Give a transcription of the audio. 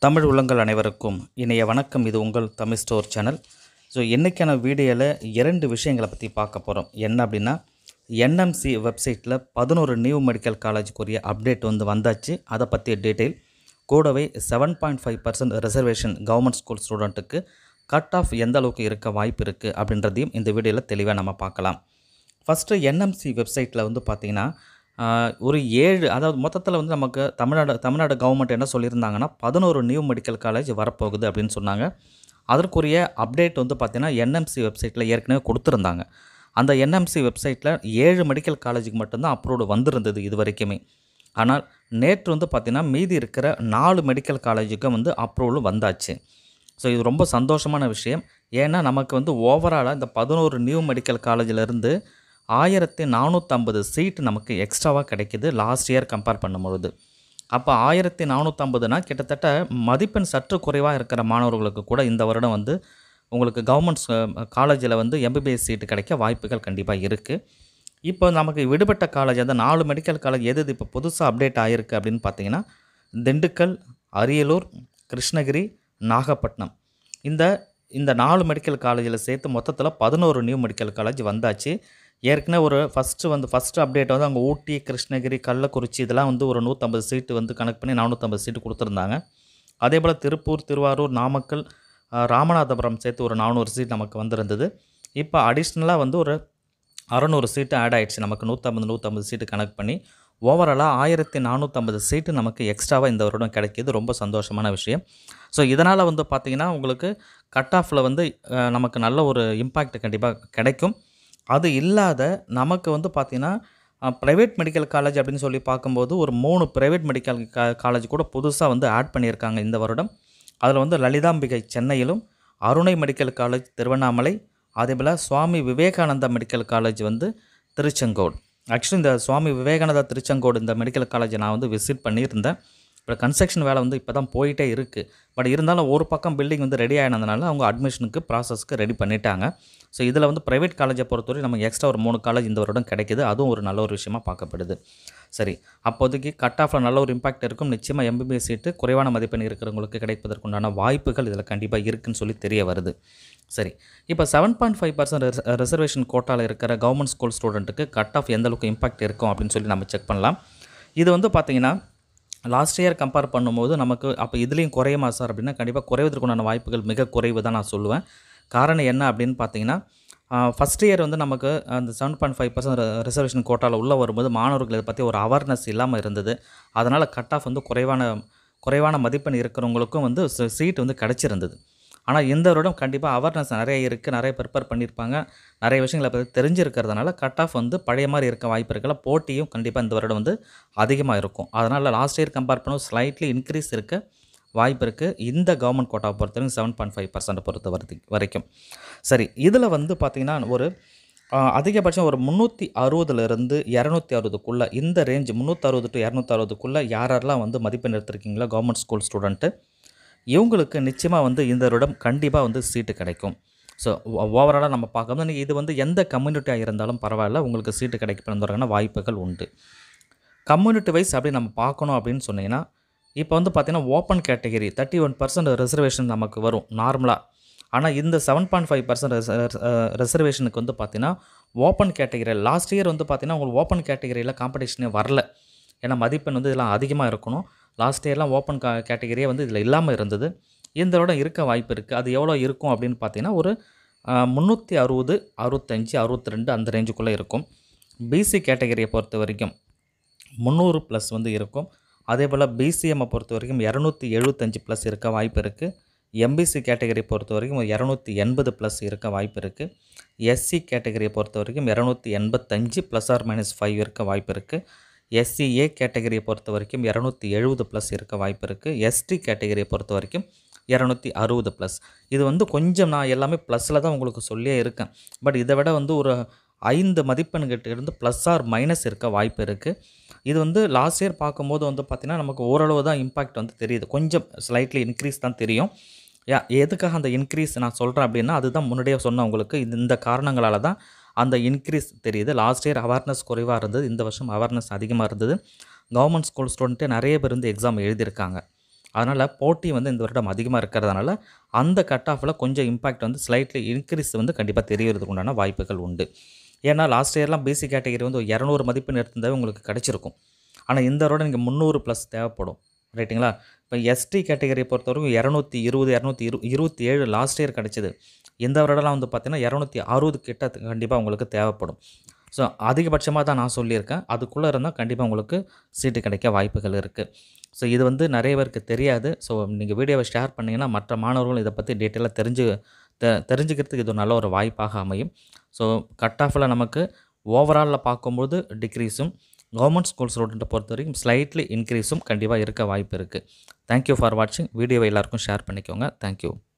தமிழ் உள்ளங்கள் அனைவருக்கும் இணைய வணக்கம் இது உங்கள் தமிழ் ஸ்டோர் சேனல் ஸோ இன்றைக்கான வீடியோவில் இரண்டு விஷயங்களை பற்றி பார்க்க போகிறோம் என்ன அப்படின்னா என்எம்சி வெப்சைட்டில் பதினோரு நியூ மெடிக்கல் காலேஜுக்குரிய அப்டேட் வந்து வந்தாச்சு அதை பற்றிய டீட்டெயில் கூடவே seven point five percent reservation government school ஸ்டூடெண்ட்டுக்கு கட் ஆஃப் எந்த அளவுக்கு இருக்க வாய்ப்பு இருக்குது அப்படின்றதையும் இந்த வீடியோவில் தெளிவாக நம்ம பார்க்கலாம் ஃபஸ்ட்டு என்எம்சி வெப்சைட்டில் வந்து பார்த்திங்கன்னா ஆஹ், ஒரு ஏழு அதாவது மொத்தத்தில் வந்து நமக்கு தமிழ்நாடு தமிழ்நாடு கவர்மெண்ட் என்ன சொல்லியிருந்தாங்கன்னா பதினோரு நியூ மெடிக்கல் காலேஜ் வரப்போகுது அப்படின்னு சொன்னாங்க அதற்குரிய அப்டேட் வந்து பார்த்திங்கன்னா என்எம்சி வெப்சைட்டில் ஏற்கனவே கொடுத்துருந்தாங்க அந்த என்எம்சி வெப்சைட்டில் ஏழு மெடிக்கல் காலேஜுக்கு மட்டும்தான் அப்ரூவ்டு வந்திருந்தது இது வரைக்குமே ஆனால் நேற்று வந்து பார்த்திங்கன்னா மீதி இருக்கிற நாலு மெடிக்கல் காலேஜுக்கு வந்து அப்ரூவலும் வந்தாச்சு ஸோ இது ரொம்ப சந்தோஷமான விஷயம் ஏன்னா நமக்கு வந்து ஓவராலாக இந்த பதினோரு நியூ மெடிக்கல் காலேஜிலேருந்து ஆயிரத்தி நானூற்றம்பது சீட் நமக்கு எக்ஸ்ட்ராவாக கிடைக்கிது லாஸ்ட் இயர் கம்பேர் பண்ணும்பொழுது அப்போ ஆயிரத்தி நானூற்றம்பதுனா கிட்டத்தட்ட மதிப்பெண் சற்று குறைவாக இருக்கிற மாணவர்களுக்கு கூட இந்த வருடம் வந்து உங்களுக்கு கவர்மெண்ட் காலேஜில் வந்து எம்பிபிஎஸ் சீட்டு கிடைக்க வாய்ப்புகள் கண்டிப்பாக இருக்குது இப்போ நமக்கு விடுபட்ட காலேஜ் அந்த நாலு மெடிக்கல் காலேஜ் எது எது இப்போ புதுசாக அப்டேட் ஆகிருக்கு அப்படின்னு பார்த்தீங்கன்னா திண்டுக்கல் அரியலூர் கிருஷ்ணகிரி நாகப்பட்டினம் இந்த இந்த நாலு மெடிக்கல் காலேஜில் சேர்த்து மொத்தத்தில் பதினோரு நியூ மெடிக்கல் காலேஜ் வந்தாச்சு ஏற்கனவே ஒரு ஃபஸ்ட்டு வந்து ஃபஸ்ட்டு அப்டேட் வந்து அங்கே ஊட்டி கிருஷ்ணகிரி கள்ளக்குறிச்சி இதெல்லாம் வந்து ஒரு நூற்றம்பது சீட்டு வந்து கணக்கு பண்ணி நானூற்றம்பது சீட்டு கொடுத்துருந்தாங்க அதே போல் திருப்பூர் திருவாரூர் நாமக்கல் அஹ், ராமநாதபுரம் சேர்த்து ஒரு நானூறு சீட் நமக்கு வந்திருந்தது இப்போ அடிஷ்னலாக வந்து ஒரு அறநூறு சீட்டு ஆட் ஆயிடுச்சு நமக்கு நூற்றம்பது நூற்றம்பது சீட்டு கணக்கு பண்ணி ஓவராலாக ஆயிரத்தி நானூற்றம்பது சீட்டு நமக்கு எக்ஸ்ட்ராவாக இந்த வருடம் கிடைக்கிது ரொம்ப சந்தோஷமான விஷயம் ஸோ இதனால் வந்து பார்த்திங்கன்னா உங்களுக்கு கட் ஆஃபில் வந்து அஹ், நமக்கு நல்ல ஒரு இம்பேக்ட் கண்டிப்பாக கிடைக்கும் அது இல்லாத நமக்கு வந்து பார்த்திங்கன்னா ப்ரைவேட் மெடிக்கல் காலேஜ் அப்படின்னு சொல்லி பார்க்கும்போது ஒரு மூணு ப்ரைவேட் மெடிக்கல் கா காலேஜ் கூட புதுசாக வந்து ஆட் பண்ணியிருக்காங்க இந்த வருடம் அதில் வந்து லலிதாம்பிகை சென்னையிலும் அருணை மெடிக்கல் காலேஜ் திருவண்ணாமலை அதேபோல் சுவாமி விவேகானந்தா மெடிக்கல் காலேஜ் வந்து திருச்செங்கோடு ஆக்சுவலி இந்த சுவாமி விவேகானந்தா திருச்செங்கோடு இந்த மெடிக்கல் காலேஜை நான் வந்து விசிட் பண்ணியிருந்தேன் இப்போ கன்ஸ்ட்ரக்ஷன் வேலை வந்து இப்போ தான் போயிட்டே இருக்குது பட் இருந்தாலும் ஒரு பக்கம் பில்டிங் வந்து ரெடி ஆனதுனால அவங்க அட்மிஷனுக்கு ப்ராசஸ்க்கு ரெடி பண்ணிட்டாங்க ஸோ இதில் வந்து ப்ரைவேட் காலேஜை பொறுத்தவரை நமக்கு எக்ஸ்ட்ரா ஒரு மூணு காலேஜ் இந்த வருடம் கிடைக்குது அதுவும் ஒரு நல்ல ஒரு விஷயமா பார்க்கப்படுது சரி அப்போதைக்கு கட் ஆஃபில் நல்ல ஒரு இம்பாக்ட் இருக்கும் நிச்சயமாக எம்பிபிஎஸ் சீட்டு குறைவான மதிப்பெண் இருக்கிறவங்களுக்கு கிடைப்பதற்குண்டான வாய்ப்புகள் இதில் கண்டிப்பாக இருக்குன்னு சொல்லி தெரிய வருது சரி இப்போ seven point five percent reservation கோட்டாவில் இருக்கிற கவர்மெண்ட் ஸ்கூல் ஸ்டூடெண்ட்டுக்கு கட் ஆஃப் எந்த அளவுக்கு இம்பாக்ட் இருக்கும் அப்படின்னு சொல்லி நம்ம செக் பண்ணலாம் இது வந்து பார்த்திங்கன்னா லாஸ்ட் இயர் கம்பேர் பண்ணும்போது நமக்கு அப்போ இதுலேயும் குறையுமா சார் அப்படின்னா கண்டிப்பாக குறைவதற்குண்டான வாய்ப்புகள் மிக குறைவு தான் நான் சொல்லுவேன் காரணம் என்ன அப்படின்னு பார்த்தீங்கன்னா ஃபஸ்ட் இயர் வந்து நமக்கு அந்த seven point five percent reservation கோட்டாவில் உள்ளே வரும்போது மாணவர்கள் இதை பற்றி ஒரு அவேர்னஸ் இல்லாமல் இருந்தது அதனால் கட் ஆஃப் வந்து குறைவான குறைவான மதிப்பெண் இருக்கிறவங்களுக்கும் வந்து சீட் வந்து கிடச்சிருந்தது ஆனால் இந்த வருடம் கண்டிப்பாக அவேர்னஸ் நிறைய இருக்குது நிறைய ப்ரிப்பேர் பண்ணியிருப்பாங்க நிறைய விஷயங்களை பற்றி தெரிஞ்சிருக்கிறதுனால கட் ஆஃப் வந்து பழைய மாதிரி இருக்க வாய்ப்பு இருக்கல போட்டியும் கண்டிப்பாக இந்த வருடம் வந்து அதிகமாக இருக்கும் அதனால் லாஸ்ட் இயர் கம்பேர் பண்ணும் ஸ்லைட்லி இன்க்ரீஸ் இருக்க வாய்ப்பு இருக்குது இந்த கவர்மெண்ட் கோட்டாவை பொறுத்த வரைக்கும் செவன் பாயிண்ட் ஃபைவ் பர்சன்ட் பொறுத்த வரைக்கும் வரைக்கும் சரி இதில் வந்து பார்த்திங்கன்னா ஒரு ஆஹ், அதிகபட்சம் ஒரு முந்நூற்றி அறுபதுலேருந்து இரநூத்தி அறுபதுக்குள்ளே இந்த ரேஞ்ச் முந்நூற்றறுபது டு இரநூத்தி அறுபதுக்குள்ளே யார் யாரெல்லாம் வந்து மதிப்பெண் எடுத்திருக்கீங்களோ கவர்மெண்ட் ஸ்கூல் ஸ்டூடெண்ட்டு இவங்களுக்கு நிச்சயமாக வந்து இந்த வருடம் கண்டிப்பாக வந்து சீட்டு கிடைக்கும் ஸோ ஓவராலாக நம்ம பார்க்கும்போது நீங்க இது வந்து எந்த கம்யூனிட்டியாக இருந்தாலும் பரவாயில்ல உங்களுக்கு சீட்டு கிடைக்கிறதுக்கான வாய்ப்புகள் உண்டு கம்யூனிட்டி வைஸ் அப்படி நம்ம பார்க்கணும் அப்படின்னு சொன்னீங்கன்னா இப்போ வந்து பார்த்தீங்கன்னா open category thirty one percent reservation நமக்கு வரும் நார்மலாக ஆனால் இந்த செவன் பாயிண்ட் ஃபைவ் பர்சன்ட் ரிசர்வேஷனுக்கு வந்து பார்த்தீங்கன்னா ஓப்பன் கேட்டகரி லாஸ்ட் இயர் வந்து பார்த்தீங்கன்னா உங்களுக்கு ஓப்பன் கேட்டகரியில் காம்படிஷனே வரல ஏன்னா மதிப்பெண் வந்து இதெல்லாம் அதிகமாக இருக்கணும் லாஸ்ட் இயர்லாம் ஓப்பன் கா கேட்டகரியே வந்து இதில் இல்லாமல் இருந்தது இந்த வருடம் இருக்க வாய்ப்பு இருக்குது அது எவ்வளோ இருக்கும் அப்படின்னு பார்த்தீங்கன்னா ஒரு முந்நூற்றி அறுபது அறுபத்தஞ்சி அறுபத்தி ரெண்டு அந்த ரேஞ்சுக்குள்ளே இருக்கும் பிசி கேட்டகரியை பொறுத்த வரைக்கும் முந்நூறு ப்ளஸ் வந்து இருக்கும் அதே போல் பிசிஎம்மை பொறுத்த வரைக்கும் இரநூத்தி எழுபத்தஞ்சு ப்ளஸ் இருக்க வாய்ப்பு இருக்குது எம்பிசி கேட்டகரி பொறுத்த வரைக்கும் இரநூத்தி எண்பது ப்ளஸ் இருக்க வாய்ப்பு இருக்குது எஸ்சி கேட்டகரியை பொறுத்த வரைக்கும் இரநூத்தி எண்பத்தஞ்சு ப்ளஸ் ஆர் மைனஸ் ஃபைவ் இருக்க வாய்ப்பு இருக்குது எஸ்சிஏ கேட்டகரியை பொறுத்த வரைக்கும் இரநூத்தி எழுபது ப்ளஸ் இருக்க வாய்ப்பு இருக்குது எஸ்டி கேட்டகரியை பொறுத்த வரைக்கும் இரநூத்தி அறுபது ப்ளஸ் இது வந்து கொஞ்சம் நான் எல்லாமே ப்ளஸில் தான் உங்களுக்கு சொல்லியே இருக்கேன் பட் இதை விட வந்து ஒரு ஐந்து மதிப்பெண்கிட்ட இருந்து ப்ளஸ் ஆர் மைனஸ் இருக்க வாய்ப்பு இருக்குது இது வந்து லாஸ்ட் இயர் பார்க்கும்போது வந்து பார்த்திங்கன்னா நமக்கு ஓரளவு தான் இம்பாக்ட் வந்து தெரியுது கொஞ்சம் ஸ்லைட்லி இன்க்ரீஸ் தான் தெரியும் யா எதுக்காக அந்த இன்க்ரீஸ் நான் சொல்கிறேன் அப்படின்னா அதுதான் முன்னாடியே சொன்னேன் உங்களுக்கு இது இந்த காரணங்களால் தான் அந்த இன்க்ரீஸ் தெரியுது லாஸ்ட் இயர் அவேர்னஸ் குறைவாக இருந்தது இந்த வருஷம் அவேர்னஸ் அதிகமாக இருந்தது கவர்மெண்ட் ஸ்கூல் ஸ்டூடெண்ட்டே நிறைய பேர் வந்து எக்ஸாம் எழுதியிருக்காங்க அதனால் போட்டி வந்து இந்த வருடம் அதிகமாக இருக்கிறதுனால அந்த கட் ஆஃபில் கொஞ்சம் இம்பாக்ட் வந்து ஸ்லைட்லி இன்க்ரீஸ் வந்து கண்டிப்பாக தெரியறதுக்கு உண்டான வாய்ப்புகள் உண்டு ஏன்னா லாஸ்ட் இயர்லாம் பிசி கேட்டகரி வந்து ஒரு இரநூறு மதிப்பெண் எடுத்திருந்தாவே உங்களுக்கு கிடச்சிருக்கும் ஆனால் இந்த வருடம் நீங்கள் முந்நூறு ப்ளஸ் தேவைப்படும் ரைட்டுங்களா இப்போ எஸ்டி கேட்டகரியை பொறுத்தவரைக்கும் இரநூத்தி இருபது இரநூத்தி இரு இருபத்தி ஏழு லாஸ்ட் இயர் கிடச்சிது இந்த வருடம்லாம் வந்து பார்த்தீங்கன்னா இரநூத்தி அறுபது கிட்ட கண்டிப்பாக உங்களுக்கு தேவைப்படும் ஸோ அதிகபட்சமாக தான் நான் சொல்லியிருக்கேன் அதுக்குள்ளே இருந்தால் கண்டிப்பாக உங்களுக்கு சீட்டு கிடைக்க வாய்ப்புகள் இருக்குது ஸோ இது வந்து நிறைய பேருக்கு தெரியாது ஸோ நீங்கள் வீடியோவை ஷேர் பண்ணிங்கன்னா மற்ற மாணவர்களும் இதை பற்றி டீட்டெயிலாக தெரிஞ்சு தெ தெரிஞ்சுக்கிறதுக்கு இது ஒரு நல்ல ஒரு வாய்ப்பாக அமையும் ஸோ கட் ஆஃபில் நமக்கு ஓவராலில் பார்க்கும்போது டிக்ரீஸும் கவர்மெண்ட் ஸ்கூல் ஸ்டூடெண்ட்டை பொறுத்த வரைக்கும் ஸ்லைட்லி இன்க்ரீஸும் கண்டிப்பாக இருக்க வாய்ப்பு இருக்குது தேங்க்யூ ஃபார் வாட்சிங் வீடியோவை எல்லாருக்கும் ஷேர் பண்ணிக்கோங்க தேங்க்யூ